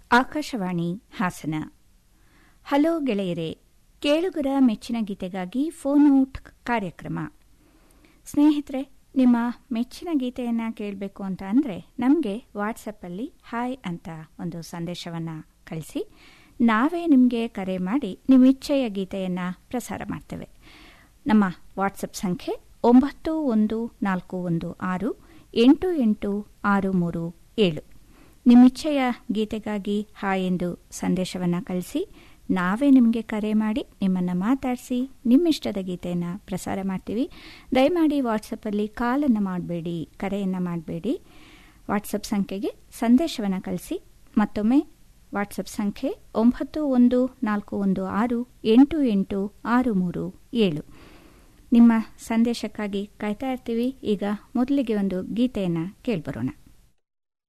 Akashvani Hassan hello ಗೆಳೆಯರೇ ಕೇಳುಗರ ಮೆಚ್ಚಿನ ಗೀತೆಗಾಗಿ ಫೋನ್ ಔಟ್ ಕಾರ್ಯಕ್ರಮ ಸ್ನೇಹಿತರೆ ನಿಮ್ಮ ಮೆಚ್ಚಿನ ಗೀತೆಯನ್ನು ಕೇಳಬೇಕು ಅಂತ ಅಂದರೆ ನಮಗೆ ವಾಟ್ಸಪ್ಪಲ್ಲಿ ಹಾಯ್ ಅಂತ ಒಂದು ಸಂದೇಶವನ್ನು ಕಳಿಸಿ ನಾವೇ ನಿಮಗೆ ಕರೆ ಮಾಡಿ ನಿಮ್ಮ ಇಚ್ಛೆಯ ಗೀತೆಯನ್ನು ಪ್ರಸಾರ ಮಾಡ್ತೇವೆ ನಮ್ಮ ವಾಟ್ಸಪ್ ಸಂಖ್ಯೆ ಒಂಬತ್ತು ಒಂದು ನಾಲ್ಕು ಒಂದು ಆರು ಎಂಟು ಎಂಟು ಆರು ಮೂರು ಏಳು ನಿಮ್ಮಿಚ್ಛೆಯ ಗೀತೆಗಾಗಿ ಹಾಯ್ ಎಂದು ಸಂದೇಶವನ್ನು ಕಳಿಸಿ ನಾವೇ ನಿಮಗೆ ಕರೆ ಮಾಡಿ ನಿಮ್ಮನ್ನು ಮಾತಾಡಿಸಿ ನಿಮ್ಮಿಷ್ಟದ ಗೀತೆಯನ್ನು ಪ್ರಸಾರ ಮಾಡ್ತೀವಿ ದಯಮಾಡಿ ವಾಟ್ಸಪ್ಪಲ್ಲಿ ಕಾಲನ್ನು ಮಾಡಬೇಡಿ ಕರೆಯನ್ನು ಮಾಡಬೇಡಿ ವಾಟ್ಸಪ್ ಸಂಖ್ಯೆಗೆ ಸಂದೇಶವನ್ನು ಕಳಿಸಿ ಮತ್ತೊಮ್ಮೆ ವಾಟ್ಸಪ್ ಸಂಖ್ಯೆ ಒಂಬತ್ತು ಒಂದು ನಾಲ್ಕು ಒಂದು ಆರು ಎಂಟು ಎಂಟು ಆರು ಮೂರು ಏಳು ನಿಮ್ಮ ಸಂದೇಶಕ್ಕಾಗಿ ಕಾಯ್ತಾ ಇರ್ತೀವಿ ಈಗ ಮೊದಲಿಗೆ ಒಂದು ಗೀತೆಯನ್ನು ಕೇಳ್ಬರೋಣ